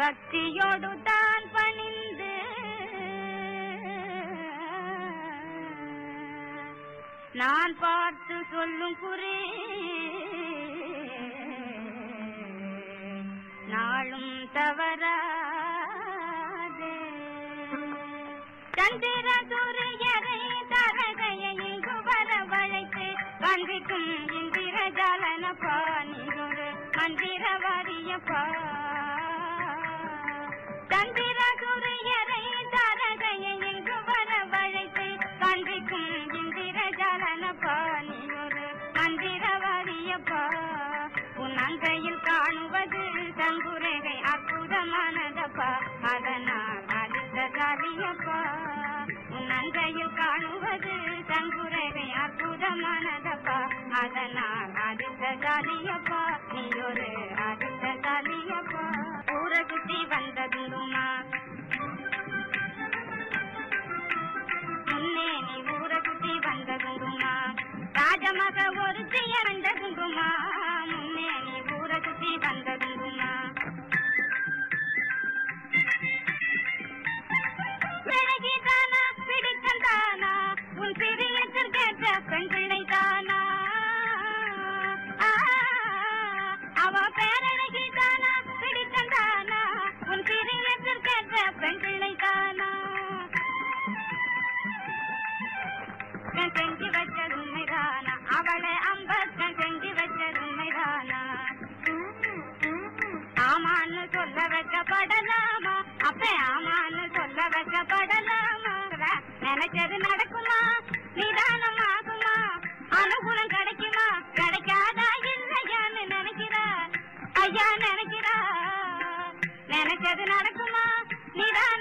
பக்தியோடு தான் பணிந்து நான் பார்த்து சொல்லும் குறி நாளும் தவறாதே சந்திர சூரியரை தரகையை இங்கு வரவழைத்து கண்டிக்கும் இந்திர ஜாலனப்பா நீங்கொரு மந்திர வாரியப்பா சந்திர சூரியரை தரகையை இங்கு வரவழைத்து கண்டிக்கும் இந்திர ஜாலனப்பா நீங்கொரு மந்திர வாரியப்பா உன் அங்கையில் காணுவது தங்குரேகை அற்புதமானதப்பா அதனால் அடுத்த ஜாலியப்பா உன் அங்கையில் காணுவது தங்குரேகை அற்புதமானதப்பா அதனால் அடுத்த ஜாலியப்பா நீ ஒரு அடுத்த ஜாலியப்பா ஊரை சுத்தி வந்ததுண்டுமா முன்னே நீ ஊரை சுத்தி வந்ததுண்டுமா ராஜமக ஒரு வந்ததுண்டுமா முன்னே நீ ஊரை சுத்தி வந்ததுண்டுமா பிறகிதானா பிடிக்கந்தானா உன் பிரியத்தில் கேட்ட பெண் பிள்ளைதானா ஆ, அவ பேரழகிதானா பிடிக்கந்தானா உன் பிரியத்தில் கேட்ட பெண் பிள்ளைதானா கண் செஞ்சு வச்சது உண்மைதானா அவளை அம்பக்கன் செஞ்சு வச்சது உண்மைதானா ஆமான்னு சொல்ல வைக்கப்படலாமா அப்ப ஆமான்னு சொல்ல வைக்கப்படலாமா நினைச்சது நடக்குமா நிதானம் ஆகுமா அனுகூலம் கிடைக்குமா கிடைக்காதா இல்லையான்னு நினைக்கிறா ஐயா நினைக்கிறா நினைச்சது நடக்குமா நிதானம்